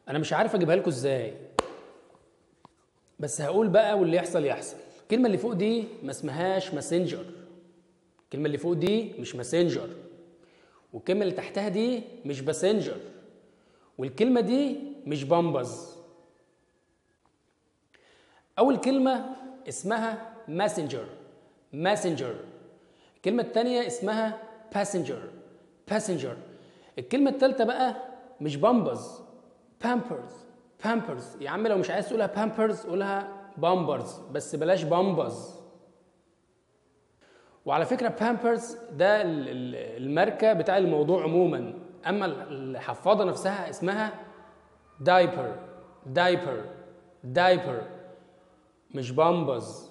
انا مش عارف اجيبها لكم ازاي بس هقول بقى واللي يحصل يحصل الكلمه اللي فوق دي ما اسمهاش ماسنجر الكلمه اللي فوق دي مش ماسنجر والكلمه اللي تحتها دي مش باسنجر والكلمه دي مش بامبز اول كلمه اسمها ماسنجر ماسنجر الكلمه الثانيه اسمها باسنجر باسنجر الكلمه الثالثه بقى مش بامبز بامبرز بامبرز يا عم لو مش عايز تقولها بامبرز قولها بامبرز بس بلاش بامبز وعلى فكره بامبرز ده ال- ال- الماركه بتاع الموضوع عموما اما الحفاضه نفسها اسمها دايبر دايبر دايبر مش بامبز